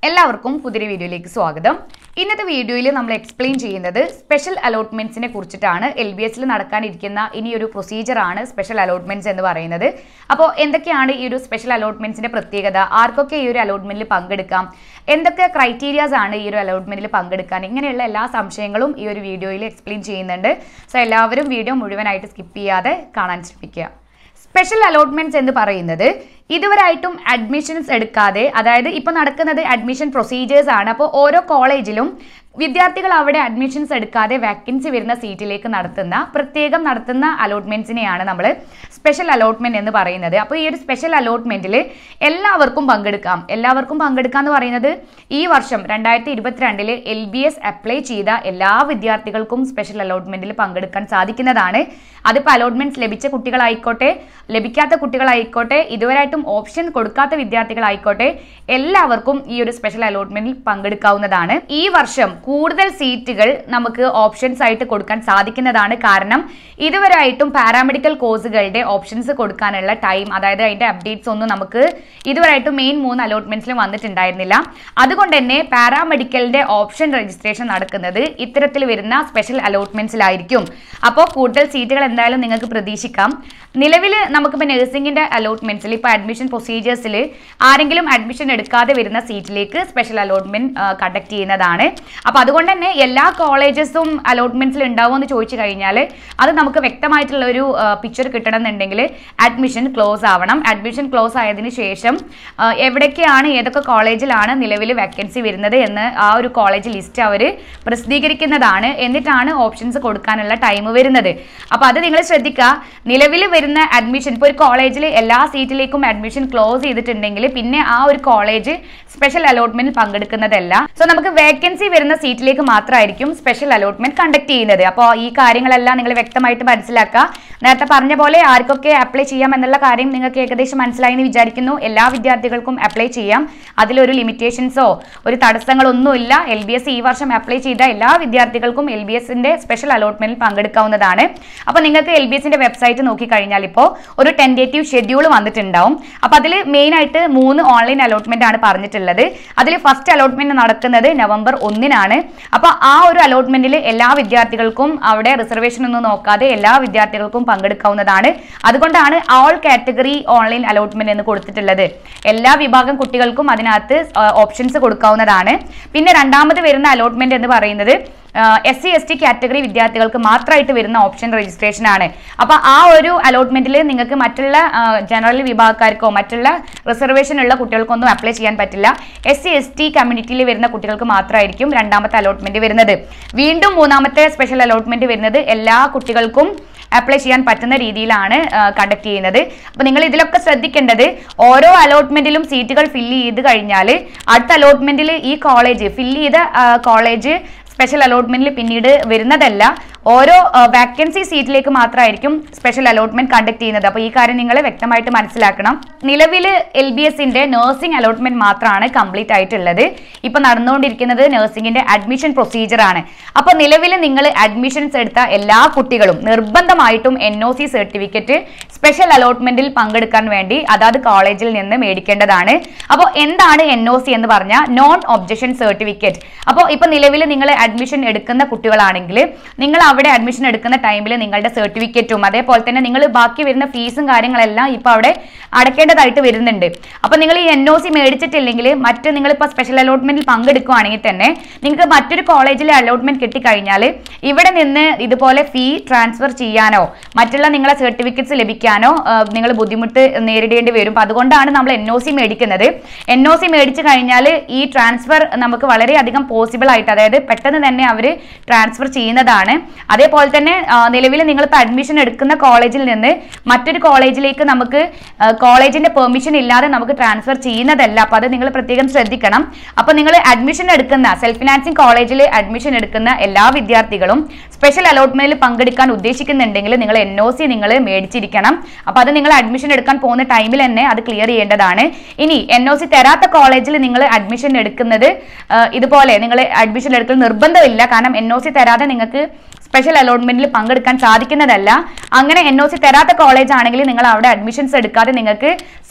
എല്ലാവർക്കും പുതിയൊരു വീഡിയോയിലേക്ക് സ്വാഗതം ഇന്നത്തെ വീഡിയോയിൽ നമ്മൾ എക്സ്പ്ലെയിൻ ചെയ്യുന്നത് സ്പെഷ്യൽ അലോട്ട്മെന്റ്സിനെ കുറിച്ചിട്ടാണ് എൽ ബി എസിൽ നടക്കാനിരിക്കുന്ന ഇനിയൊരു പ്രൊസീജിയറാണ് സ്പെഷ്യൽ അലോട്ട്മെന്റ്സ് എന്ന് പറയുന്നത് അപ്പോൾ എന്തൊക്കെയാണ് ഈ ഒരു സ്പെഷ്യൽ അലോട്ട്മെന്റ്സിന്റെ പ്രത്യേകത ആർക്കൊക്കെ ഈ ഒരു അലോട്ട്മെന്റിൽ പങ്കെടുക്കാം എന്തൊക്കെ ക്രൈറ്റീരിയാസ് ആണ് ഈ ഒരു അലോട്ട്മെന്റിൽ പങ്കെടുക്കാൻ ഇങ്ങനെയുള്ള എല്ലാ സംശയങ്ങളും ഈ ഒരു വീഡിയോയിൽ എക്സ്പ്ലെയിൻ ചെയ്യുന്നുണ്ട് സോ എല്ലാവരും വീഡിയോ മുഴുവനായിട്ട് സ്കിപ്പ് ചെയ്യാതെ കാണാൻ ശ്രമിക്കുക സ്പെഷ്യൽ അലോട്ട്മെന്റ്സ് എന്ന് പറയുന്നത് ഇതുവരായിട്ടും അഡ്മിഷൻസ് എടുക്കാതെ അതായത് ഇപ്പോൾ നടക്കുന്നത് അഡ്മിഷൻ പ്രൊസീജിയേഴ്സ് ആണ് അപ്പോൾ ഓരോ കോളേജിലും വിദ്യാർത്ഥികൾ അവിടെ അഡ്മിഷൻസ് എടുക്കാതെ വാക്കൻസി വരുന്ന സീറ്റിലേക്ക് നടത്തുന്ന പ്രത്യേകം നടത്തുന്ന അലോട്ട്മെന്റ്സിനെയാണ് നമ്മൾ സ്പെഷ്യൽ അലോട്ട്മെന്റ് എന്ന് പറയുന്നത് അപ്പോൾ ഈ ഒരു സ്പെഷ്യൽ അലോട്ട്മെന്റിൽ എല്ലാവർക്കും പങ്കെടുക്കാം എല്ലാവർക്കും പങ്കെടുക്കാം എന്ന് പറയുന്നത് ഈ വർഷം രണ്ടായിരത്തി ഇരുപത്തിരണ്ടില് എൽ ബി എസ് അപ്ലൈ ചെയ്ത എല്ലാ വിദ്യാർത്ഥികൾക്കും സ്പെഷ്യൽ അലോട്ട്മെന്റിൽ പങ്കെടുക്കാൻ സാധിക്കുന്നതാണ് അതിപ്പോൾ അലോട്ട്മെന്റ്സ് ലഭിച്ച കുട്ടികളായിക്കോട്ടെ ലഭിക്കാത്ത കുട്ടികളായിക്കോട്ടെ ഇതുവരെയായിട്ടും ഓപ്ഷൻ കൊടുക്കാത്ത വിദ്യാർത്ഥികളായിക്കോട്ടെ എല്ലാവർക്കും ഈ ഒരു സ്പെഷ്യൽ അലോട്ട്മെന്റിൽ പങ്കെടുക്കാവുന്നതാണ് ഈ വർഷം കൂടുതൽ സീറ്റുകൾ നമുക്ക് ഓപ്ഷൻസ് ആയിട്ട് കൊടുക്കാൻ സാധിക്കുന്നതാണ് കാരണം ഇതുവരെയായിട്ടും പാരാമെഡിക്കൽ കോഴ്സുകളുടെ ഓപ്ഷൻസ് കൊടുക്കാനുള്ള ടൈം അതായത് അതിന്റെ അപ്ഡേറ്റ്സ് ഒന്നും നമുക്ക് ഇതുവരെയായിട്ടും മെയിൻ മൂന്ന് അലോട്ട്മെന്റ്സിലും വന്നിട്ടുണ്ടായിരുന്നില്ല അതുകൊണ്ട് തന്നെ പാരാമെഡിക്കലിന്റെ ഓപ്ഷൻ രജിസ്ട്രേഷൻ നടക്കുന്നത് ഇത്തരത്തിൽ വരുന്ന സ്പെഷ്യൽ അലോട്ട്മെന്റ്സിലായിരിക്കും അപ്പോൾ കൂടുതൽ സീറ്റുകൾ എന്തായാലും നിങ്ങൾക്ക് പ്രതീക്ഷിക്കാം നിലവിൽ നമുക്കിപ്പോൾ നഴ്സിംഗിന്റെ അലോട്ട്മെന്റ്സിൽ ഇപ്പോൾ അഡ്മിഷൻ പ്രൊസീജിയേഴ്സിൽ ആരെങ്കിലും അഡ്മിഷൻ എടുക്കാതെ വരുന്ന സീറ്റിലേക്ക് സ്പെഷ്യൽ അലോട്ട്മെന്റ് കണ്ടക്ട് ചെയ്യുന്നതാണ് അപ്പോൾ അതുകൊണ്ട് തന്നെ എല്ലാ കോളേജസും അലോട്ട്മെന്റ്സിൽ ഉണ്ടാവുമോ എന്ന് ചോദിച്ചു കഴിഞ്ഞാൽ അത് നമുക്ക് വ്യക്തമായിട്ടുള്ള ഒരു പിക്ചർ കിട്ടണമെന്നുണ്ടെങ്കിൽ അഡ്മിഷൻ ക്ലോസ് ആവണം അഡ്മിഷൻ ക്ലോസ് ആയതിനു ശേഷം ആ, എവിടേക്കാണ് ഏതൊക്കെ കോളേജിലാണ് നിലവിൽ വേക്കൻസി വരുന്നത് എന്ന് ആ ഒരു കോളേജ് ലിസ്റ്റ് അവർ പ്രസിദ്ധീകരിക്കുന്നതാണ് എന്നിട്ടാണ് ഓപ്ഷൻസ് കൊടുക്കാനുള്ള ടൈം വരുന്നത് അപ്പോൾ അത് നിങ്ങൾ ശ്രദ്ധിക്കുക നിലവിൽ വരുന്ന അഡ്മിഷൻ ഇപ്പോൾ ഒരു കോളേജിൽ എല്ലാ സീറ്റിലേക്കും അഡ്മിഷൻ ക്ലോസ് ചെയ്തിട്ടുണ്ടെങ്കിൽ പിന്നെ ആ ഒരു കോളേജ് സ്പെഷ്യൽ അലോട്ട്മെന്റിൽ പങ്കെടുക്കുന്നതല്ല സോ നമുക്ക് വേക്കൻസി വരുന്ന സീറ്റിലേക്ക് മാത്രമായിരിക്കും സ്പെഷ്യൽ അലോട്ട്മെന്റ് കണ്ടക്ട് ചെയ്യുന്നത് അപ്പോൾ ഈ കാര്യങ്ങളെല്ലാം നിങ്ങൾ വ്യക്തമായിട്ട് മനസ്സിലാക്കുക നേരത്തെ പറഞ്ഞ പോലെ ആർക്കൊക്കെ അപ്ലൈ ചെയ്യാം എന്നുള്ള കാര്യം നിങ്ങൾക്ക് ഏകദേശം മനസ്സിലായി എന്ന് വിചാരിക്കുന്നു എല്ലാ വിദ്യാർത്ഥികൾക്കും അപ്ലൈ ചെയ്യാം അതിലൊരു ലിമിറ്റേഷൻസോ ഒരു തടസ്സങ്ങളൊന്നുമില്ല എൽ ബി എസ് ഈ വർഷം അപ്ലൈ ചെയ്ത എല്ലാ വിദ്യാർത്ഥികൾക്കും എൽ ബി എസിന്റെ സ്പെഷ്യൽ അലോട്ട്മെന്റിൽ പങ്കെടുക്കാവുന്നതാണ് അപ്പോൾ നിങ്ങൾക്ക് എൽ ബി എസിന്റെ വെബ്സൈറ്റ് നോക്കിക്കഴിഞ്ഞാൽ ഇപ്പോൾ ഒരു ടെൻറ്റേറ്റീവ് ഷെഡ്യൂൾ വന്നിട്ടുണ്ടാവും അപ്പോൾ അതിൽ മെയിൻ ആയിട്ട് മൂന്ന് ഓൺലൈൻ അലോട്ട്മെന്റ് ആണ് പറഞ്ഞിട്ടുള്ളത് അതിൽ ഫസ്റ്റ് അലോട്ട്മെന്റ് നടക്കുന്നത് നവംബർ ഒന്നിനാണ് അപ്പോൾ ആ ഒരു അലോട്ട്മെന്റിൽ എല്ലാ വിദ്യാർത്ഥികൾക്കും അവിടെ റിസർവേഷൻ ഒന്നും നോക്കാതെ എല്ലാ വിദ്യാർത്ഥികൾക്കും പങ്കെടുക്കാവുന്നതാണ് അതുകൊണ്ടാണ് ഓൾ കാറ്റഗറി ഓൺലൈൻ അലോട്ട്മെന്റ് എന്ന് കൊടുത്തിട്ടുള്ളത് എല്ലാ വിഭാഗം കുട്ടികൾക്കും അതിനകത്ത് ഓപ്ഷൻസ് കൊടുക്കാവുന്നതാണ് പിന്നെ രണ്ടാമത് വരുന്ന അലോട്ട്മെന്റ് എന്ന് പറയുന്നത് S C S T category വിദ്യാർത്ഥികൾക്ക് മാത്രമായിട്ട് വരുന്ന ഓപ്ഷൻ രജിസ്ട്രേഷൻ ആണ് അപ്പോൾ ആ ഒരു അലോട്ട്മെന്റിൽ നിങ്ങൾക്ക് മറ്റുള്ള ജനറൽ വിഭാഗക്കാർക്കോ മറ്റുള്ള റിസർവേഷൻ ഉള്ള കുട്ടികൾക്കൊന്നും അപ്ലൈ ചെയ്യാൻ പറ്റില്ല എസ് സി എസ് ടി കമ്മ്യൂണിറ്റിയിൽ വരുന്ന കുട്ടികൾക്ക് മാത്രമായിരിക്കും രണ്ടാമത്തെ അലോട്ട്മെന്റ് വരുന്നത് വീണ്ടും മൂന്നാമത്തെ സ്പെഷ്യൽ അലോട്ട്മെന്റ് വരുന്നത് എല്ലാ കുട്ടികൾക്കും അപ്ലൈ ചെയ്യാൻ പറ്റുന്ന രീതിയിലാണ് കണ്ടക്ട് ചെയ്യുന്നത് അപ്പോൾ നിങ്ങൾ ഇതിലൊക്കെ ശ്രദ്ധിക്കേണ്ടത് ഓരോ അലോട്ട്മെന്റിലും സീറ്റുകൾ ഫില്ല് ചെയ്ത് കഴിഞ്ഞാൽ അടുത്ത അലോട്ട്മെന്റിൽ ഈ കോളേജ് ഫില്ല് ചെയ്ത കോളേജ് സ്പെഷ്യൽ അലോട്ട്മെന്റിൽ പിന്നീട് വരുന്നതല്ല ഓരോ വാക്കൻസി സീറ്റിലേക്ക് മാത്രമായിരിക്കും സ്പെഷ്യൽ അലോട്ട്മെന്റ് കണ്ടക്ട് ചെയ്യുന്നത് അപ്പോൾ ഈ കാര്യം നിങ്ങൾ വ്യക്തമായിട്ട് മനസ്സിലാക്കണം നിലവിൽ എൽ ബി എസിന്റെ നഴ്സിംഗ് അലോട്ട്മെന്റ് മാത്രമാണ് കംപ്ലീറ്റ് ആയിട്ടുള്ളത് ഇപ്പൊ നടന്നുകൊണ്ടിരിക്കുന്നത് നഴ്സിംഗിന്റെ അഡ്മിഷൻ പ്രൊസീജിയർ ആണ് അപ്പോൾ നിലവിൽ നിങ്ങൾ അഡ്മിഷൻസ് എടുത്ത എല്ലാ കുട്ടികളും നിർബന്ധമായിട്ടും N O C certificate special അലോട്ട്മെന്റിൽ പങ്കെടുക്കാൻ വേണ്ടി അതാത് കോളേജിൽ നിന്ന് മേടിക്കേണ്ടതാണ് അപ്പോൾ എന്താണ് എൻ ഒ സി എന്ന് പറഞ്ഞാൽ നോൺ ഒബ്ജക്ഷൻ സർട്ടിഫിക്കറ്റ് അപ്പോൾ ഇപ്പൊ നിലവിൽ നിങ്ങൾ അഡ്മിഷൻ എടുക്കുന്ന കുട്ടികളാണെങ്കിൽ നിങ്ങൾ അവിടെ അഡ്മിഷൻ എടുക്കുന്ന ടൈമിൽ നിങ്ങളുടെ സർട്ടിഫിക്കറ്റും അതേപോലെ തന്നെ നിങ്ങൾ ബാക്കി വരുന്ന ഫീസും കാര്യങ്ങളെല്ലാം ഇപ്പൊ അവിടെ അടയ്ക്കേണ്ടതായിട്ട് വരുന്നുണ്ട് അപ്പൊ നിങ്ങൾ ഈ എൻ ഒ സി മേടിച്ചിട്ടില്ലെങ്കിൽ മറ്റ് നിങ്ങൾ ഇപ്പോൾ സ്പെഷ്യൽ അലോട്ട്മെന്റിൽ പങ്കെടുക്കുകയാണെങ്കിൽ തന്നെ നിങ്ങൾക്ക് മറ്റൊരു കോളേജിലെ അലോട്ട്മെന്റ് കിട്ടിക്കഴിഞ്ഞാൽ ഇവിടെ നിന്ന് ഇതുപോലെ ഫീ ട്രാൻസ്ഫർ ചെയ്യാനോ മറ്റുള്ള നിങ്ങളെ സർട്ടിഫിക്കറ്റ്സ് ലഭിക്കാനോ നിങ്ങൾ ബുദ്ധിമുട്ട് നേരിടേണ്ടി വരും അപ്പൊ അതുകൊണ്ടാണ് നമ്മൾ എൻ ഒ സി മേടിക്കുന്നത് എൻ ഒ സി മേടിച്ചു കഴിഞ്ഞാൽ ഈ ട്രാൻസ്ഫർ നമുക്ക് വളരെയധികം പോസിബിൾ ആയിട്ട് അതായത് പെട്ടെന്ന് തന്നെ അവർ ട്രാൻസ്ഫർ ചെയ്യുന്നതാണ് അതേപോലെ തന്നെ നിലവിൽ നിങ്ങളിപ്പോൾ അഡ്മിഷൻ എടുക്കുന്ന കോളേജിൽ നിന്ന് മറ്റൊരു കോളേജിലേക്ക് നമുക്ക് കോളേജിന്റെ പെർമിഷൻ ഇല്ലാതെ നമുക്ക് ട്രാൻസ്ഫർ ചെയ്യുന്നതല്ല അപ്പോൾ അത് നിങ്ങൾ പ്രത്യേകം ശ്രദ്ധിക്കണം അപ്പോൾ നിങ്ങൾ അഡ്മിഷൻ എടുക്കുന്ന സെൽഫ് ഫിനാൻസിങ് കോളേജിൽ അഡ്മിഷൻ എടുക്കുന്ന എല്ലാ വിദ്യാർത്ഥികളും സ്പെഷ്യൽ അലോട്ട്മെന്റിൽ പങ്കെടുക്കാൻ ഉദ്ദേശിക്കുന്നുണ്ടെങ്കിൽ നിങ്ങൾ എൻ ഒ സി നിങ്ങൾ മേടിച്ചിരിക്കണം അപ്പോൾ അത് നിങ്ങൾ അഡ്മിഷൻ എടുക്കാൻ പോകുന്ന ടൈമിൽ തന്നെ അത് ക്ലിയർ ചെയ്യേണ്ടതാണ് ഇനി എൻ ഒ സി തരാത്ത കോളേജിൽ നിങ്ങൾ അഡ്മിഷൻ എടുക്കുന്നത് ആ, ഇതുപോലെ നിങ്ങൾ അഡ്മിഷൻ എടുക്കൽ നിർബന്ധമില്ല കാരണം എൻ ഒ സി തരാതെ നിങ്ങൾക്ക് സ്പെഷ്യൽ അലോട്ട്മെന്റിൽ പങ്കെടുക്കാൻ സാധിക്കുന്നതല്ല അങ്ങനെ എൻ ഒ സി തരാത്ത കോളേജ് ആണെങ്കിൽ നിങ്ങൾ അവിടെ അഡ്മിഷൻസ് എടുക്കാതെ നിങ്ങൾക്ക്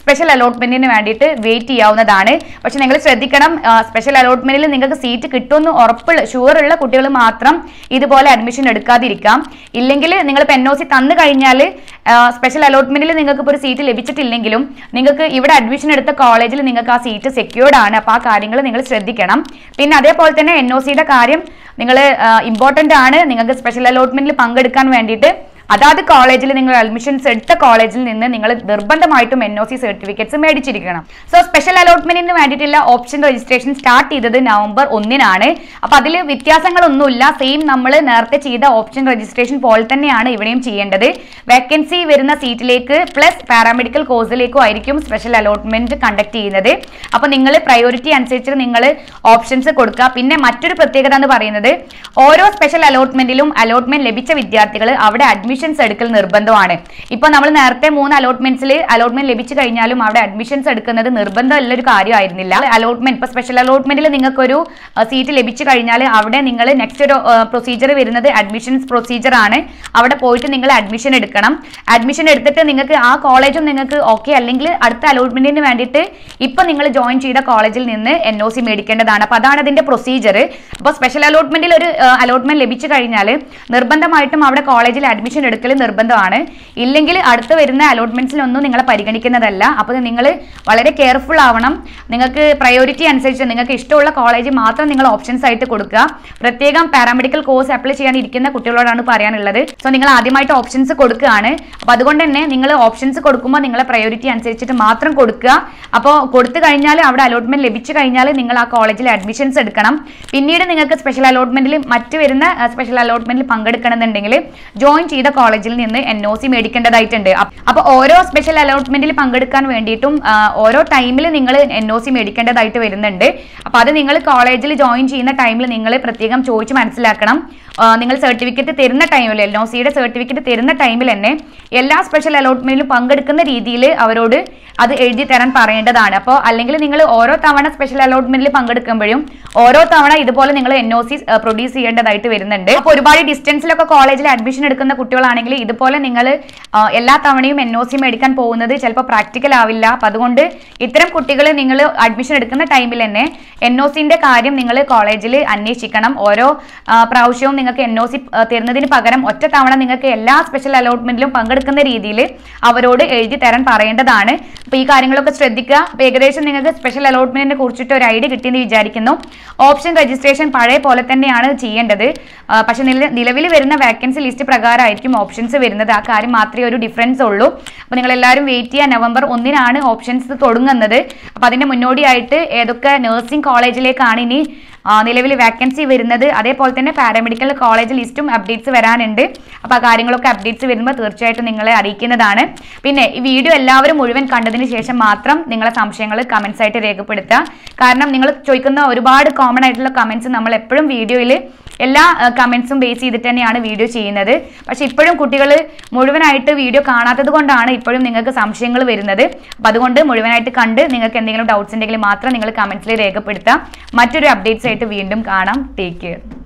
സ്പെഷ്യൽ അലോട്ട്മെന്റിന് വേണ്ടിയിട്ട് വെയിറ്റ് ചെയ്യാവുന്നതാണ് പക്ഷെ നിങ്ങൾ ശ്രദ്ധിക്കണം സ്പെഷ്യൽ അലോട്ട്മെന്റിൽ നിങ്ങൾക്ക് സീറ്റ് കിട്ടുമെന്ന് ഉറപ്പുള്ള ഷുവർ ഉള്ള കുട്ടികൾ മാത്രം ഇതുപോലെ അഡ്മിഷൻ എടുക്കാതിരിക്കാം ഇല്ലെങ്കിൽ നിങ്ങൾ ഇപ്പോൾ എൻ ഒ സി തന്നു കഴിഞ്ഞാൽ സ്പെഷ്യൽ അലോട്ട്മെന്റിൽ നിങ്ങൾക്ക് ഇപ്പോൾ ഒരു സീറ്റ് ലഭിച്ചിട്ടില്ലെങ്കിലും നിങ്ങൾക്ക് ഇവിടെ അഡ്മിഷൻ എടുത്ത കോളേജിൽ നിങ്ങൾക്ക് ആ സീറ്റ് സെക്യൂർഡ് ആണ് അപ്പോൾ ആ കാര്യങ്ങൾ നിങ്ങൾ ശ്രദ്ധിക്കണം പിന്നെ അതേപോലെ തന്നെ എൻ ഒ സിയുടെ കാര്യം നിങ്ങൾ ഇമ്പോർട്ടൻ്റ് ആണ് നിങ്ങൾക്ക് സ്പെഷ്യൽ അലോട്ട്മെന്റിൽ പങ്കെടുക്കാൻ വേണ്ടിയിട്ട് അതാത് കോളേജിൽ നിങ്ങൾ അഡ്മിഷൻസ് എടുത്ത കോളേജിൽ നിന്ന് നിങ്ങൾ നിർബന്ധമായിട്ടും എൻ ഒ സി സർട്ടിഫിക്കറ്റ്സ് മേടിച്ചിരിക്കണം സോ സ്പെഷ്യൽ അലോട്ട്മെന്റിന് വേണ്ടിയിട്ടുള്ള ഓപ്ഷൻ രജിസ്ട്രേഷൻ സ്റ്റാർട്ട് ചെയ്തത് നവംബർ ഒന്നിനാണ് അപ്പൊ അതിൽ വ്യത്യാസങ്ങളൊന്നുമില്ല സെയിം നമ്മൾ നേരത്തെ ചെയ്ത ഓപ്ഷൻ രജിസ്ട്രേഷൻ പോലെ തന്നെയാണ് ഇവിടെയും ചെയ്യേണ്ടത് വേക്കൻസി വരുന്ന സീറ്റിലേക്ക് പ്ലസ് പാരാമെഡിക്കൽ കോഴ്സിലേക്കും ആയിരിക്കും സ്പെഷ്യൽ അലോട്ട്മെന്റ് കണ്ടക്ട് ചെയ്യുന്നത് അപ്പൊ നിങ്ങൾ പ്രയോറിറ്റി അനുസരിച്ച് നിങ്ങൾ ഓപ്ഷൻസ് കൊടുക്കുക പിന്നെ മറ്റൊരു പ്രത്യേകത എന്ന് പറയുന്നത് ഓരോ സ്പെഷ്യൽ അലോട്ട്മെന്റിലും അലോട്ട്മെന്റ് ലഭിച്ച വിദ്യാർത്ഥികൾ അവിടെ അഡ്മിഷൻസ് എടുക്കൽ നിർബന്ധമാണ് ഇപ്പൊ നമ്മൾ നേരത്തെ മൂന്ന് അലോട്ട്മെന്റ്സിൽ അലോട്ട്മെന്റ് ലഭിച്ചു കഴിഞ്ഞാലും അവിടെ അഡ്മിഷൻസ് എടുക്കുന്നത് നിർബന്ധമുള്ള ഒരു കാര്യമായിരുന്നില്ല അലോട്ട്മെന്റ് ഇപ്പൊ സ്പെഷ്യൽ അലോട്ട്മെന്റിൽ നിങ്ങൾക്കൊരു സീറ്റ് ലഭിച്ചു കഴിഞ്ഞാൽ അവിടെ നിങ്ങൾ നെക്സ്റ്റ് ഒരു പ്രൊസീജിയർ വരുന്നത് അഡ്മിഷൻസ് പ്രൊസീജിയർ ആണ് അവിടെ പോയിട്ട് നിങ്ങൾ അഡ്മിഷൻ എടുക്കണം അഡ്മിഷൻ എടുത്തിട്ട് നിങ്ങൾക്ക് ആ കോളേജും നിങ്ങൾക്ക് ഓക്കെ അല്ലെങ്കിൽ അടുത്ത അലോട്ട്മെന്റിന് വേണ്ടിയിട്ട് ഇപ്പൊ നിങ്ങൾ ജോയിൻ ചെയ്ത കോളേജിൽ നിന്ന് എൻ ഒ സി മേടിക്കേണ്ടതാണ് അപ്പൊ അതാണ് അതിന്റെ പ്രൊസീജിയർ അപ്പോൾ സ്പെഷ്യൽ അലോട്ട്മെന്റിൽ ഒരു അലോട്ട്മെന്റ് ലഭിച്ചു കഴിഞ്ഞാൽ നിർബന്ധമായിട്ടും അവിടെ കോളേജിൽ അഡ്മിഷൻ എടുക്കൽ നിർബന്ധമാണ് ഇല്ലെങ്കിൽ അടുത്ത് വരുന്ന അലോട്ട്മെന്റ്സിലൊന്നും നിങ്ങളെ പരിഗണിക്കുന്നതല്ല അപ്പോൾ നിങ്ങൾ വളരെ കെയർഫുൾ ആവണം നിങ്ങൾക്ക് പ്രയോറിറ്റി അനുസരിച്ച് നിങ്ങൾക്ക് ഇഷ്ടമുള്ള കോളേജ് മാത്രം നിങ്ങൾ ഓപ്ഷൻസ് ആയിട്ട് കൊടുക്കുക പ്രത്യേകം പാരാമെഡിക്കൽ കോഴ്സ് അപ്ലൈ ചെയ്യാൻ ഇരിക്കുന്ന കുട്ടികളോടാണ് പറയാനുള്ളത് സോ നിങ്ങൾ ആദ്യമായിട്ട് ഓപ്ഷൻസ് കൊടുക്കുകയാണ് അപ്പോൾ അതുകൊണ്ട് തന്നെ നിങ്ങൾ ഓപ്ഷൻസ് കൊടുക്കുമ്പോൾ നിങ്ങളെ പ്രയോറിറ്റി അനുസരിച്ചിട്ട് മാത്രം കൊടുക്കുക അപ്പോൾ കൊടുത്തു കഴിഞ്ഞാൽ അവിടെ അലോട്ട്മെന്റ് ലഭിച്ചു കഴിഞ്ഞാൽ നിങ്ങൾ ആ കോളേജിൽ അഡ്മിഷൻസ് എടുക്കണം പിന്നീട് നിങ്ങൾക്ക് സ്പെഷ്യൽ അലോട്ട്മെന്റിൽ മറ്റ് വരുന്ന സ്പെഷ്യൽ അലോട്ട്മെന്റിൽ പങ്കെടുക്കണമെന്നുണ്ടെങ്കിൽ ജോയിൻ ചെയ്ത കോളേജിൽ നിന്ന് എൻ ഒ സി മേടിക്കേണ്ടതായിട്ടുണ്ട് അപ്പോൾ ഓരോ സ്പെഷ്യൽ അലോട്ട്മെന്റിൽ പങ്കെടുക്കാൻ വേണ്ടിയിട്ടും ആ, ഓരോ ടൈമിൽ നിങ്ങൾ എൻ ഒ സി മേടിക്കേണ്ടതായിട്ട് വരുന്നുണ്ട് അപ്പോൾ അത് നിങ്ങൾ കോളേജിൽ ജോയിൻ ചെയ്യുന്ന ടൈമിൽ നിങ്ങൾ പ്രത്യേകം ചോദിച്ച് മനസ്സിലാക്കണം ആ, നിങ്ങൾ സർട്ടിഫിക്കറ്റ് തരുന്ന ടൈമിൽ എൽ ഒ സിയുടെ സർട്ടിഫിക്കറ്റ് തരുന്ന ടൈമിൽ തന്നെ എല്ലാ സ്പെഷ്യൽ അലോട്ട്മെന്റിലും പങ്കെടുക്കുന്ന രീതിയിൽ അവരോട് അത് എഴുതി തരാൻ പറയേണ്ടതാണ് അപ്പോൾ അല്ലെങ്കിൽ നിങ്ങൾ ഓരോ തവണ സ്പെഷ്യൽ അലോട്ട്മെന്റിൽ പങ്കെടുക്കുമ്പോഴും ഓരോ തവണ ഇതുപോലെ നിങ്ങൾ എൻ ഒ സി പ്രൊഡ്യൂസ് ചെയ്യേണ്ടതായിട്ട് വരുന്നുണ്ട് അപ്പോൾ ഒരുപാട് ഡിസ്റ്റൻസിലൊക്കെ കോളേജിൽ അഡ്മിഷൻ എടുക്കുന്ന കുട്ടികളാണെങ്കിൽ ഇതുപോലെ നിങ്ങൾ എല്ലാ തവണയും എൻ ഒ സി മേടിക്കാൻ പോകുന്നത് ചിലപ്പോൾ പ്രാക്ടിക്കൽ ആവില്ല അപ്പം അതുകൊണ്ട് ഇത്തരം കുട്ടികൾ നിങ്ങൾ അഡ്മിഷൻ എടുക്കുന്ന ടൈമിൽ തന്നെ എൻ ഒ സിന്റെ കാര്യം നിങ്ങൾ കോളേജിൽ അന്വേഷിക്കണം ഓരോ ആ, പ്രാവശ്യവും നിങ്ങൾക്ക് എൻ ഒ സി തരുന്നതിന് പകരം ഒറ്റ തവണ നിങ്ങൾക്ക് എല്ലാ സ്പെഷ്യൽ അലോട്ട്മെന്റിലും പങ്കെടുക്കുന്ന രീതിയിൽ അവരോട് എഴുതി തരാൻ പറയേണ്ടതാണ് അപ്പോൾ ഈ കാര്യങ്ങളൊക്കെ ശ്രദ്ധിക്കുക അപ്പോൾ ഏകദേശം നിങ്ങൾക്ക് സ്പെഷ്യൽ അലോട്ട്മെന്റിനെ കുറിച്ചിട്ട് ഒരു ഐഡിയ കിട്ടിയെന്ന് വിചാരിക്കുന്നു ഓപ്ഷൻ രജിസ്ട്രേഷൻ പഴയ പോലെ തന്നെയാണ് ചെയ്യേണ്ടത് ആ, പക്ഷെ നില- നിലവിൽ വരുന്ന വാക്കൻസി ലിസ്റ്റ് പ്രകാരമായിരിക്കും ഓപ്ഷൻസ് വരുന്നത് ആ കാര്യം മാത്രമേ ഒരു ഡിഫറൻസ് ഉള്ളൂ അപ്പോൾ നിങ്ങൾ എല്ലാവരും വെയിറ്റ് ചെയ്യുക നവംബർ ഒന്നിനാണ് ഓപ്ഷൻസ് തുടങ്ങുന്നത് അപ്പോൾ അതിന്റെ മുന്നോടിയായിട്ട് ഏതൊക്കെ നഴ്സിംഗ് കോളേജിലേക്കാണ് ഇനി നിലവിൽ വാക്കൻസി വരുന്നത് അതേപോലെ തന്നെ പാരാമെഡിക്കൽ കോളേജ് ലിസ്റ്റും അപ്ഡേറ്റ്സ് വരാനുണ്ട് അപ്പോൾ ആ കാര്യങ്ങളൊക്കെ അപ്ഡേറ്റ്സ് വരുമ്പോൾ തീർച്ചയായിട്ടും നിങ്ങളെ അറിയിക്കുന്നതാണ് പിന്നെ ഈ വീഡിയോ എല്ലാവരും മുഴുവൻ കണ്ടതിന് ശേഷം മാത്രം നിങ്ങളെ സംശയങ്ങൾ കമൻസ് ആയിട്ട് രേഖപ്പെടുത്തുക കാരണം നിങ്ങൾ ചോദിക്കുന്ന ഒരുപാട് കോമൺ ആയിട്ടുള്ള കമൻസ് നമ്മൾ എപ്പോഴും വീഡിയോയിൽ എല്ലാ കമൻസും ബേസ് ചെയ്തിട്ട് തന്നെയാണ് വീഡിയോ ചെയ്യുന്നത് പക്ഷെ ഇപ്പോഴും കുട്ടികൾ മുഴുവനായിട്ട് വീഡിയോ കാണാത്തത് കൊണ്ടാണ് ഇപ്പോഴും നിങ്ങൾക്ക് സംശയങ്ങൾ വരുന്നത് അപ്പോൾ അതുകൊണ്ട് മുഴുവനായിട്ട് കണ്ട് നിങ്ങൾക്ക് എന്തെങ്കിലും ഡൗട്ട്സ് ഉണ്ടെങ്കിൽ മാത്രം നിങ്ങൾ കമൻസിൽ രേഖപ്പെടുത്താം മറ്റൊരു അപ്ഡേറ്റ്സ് ആയിട്ട് വീണ്ടും കാണാം ടേക്ക് കെയർ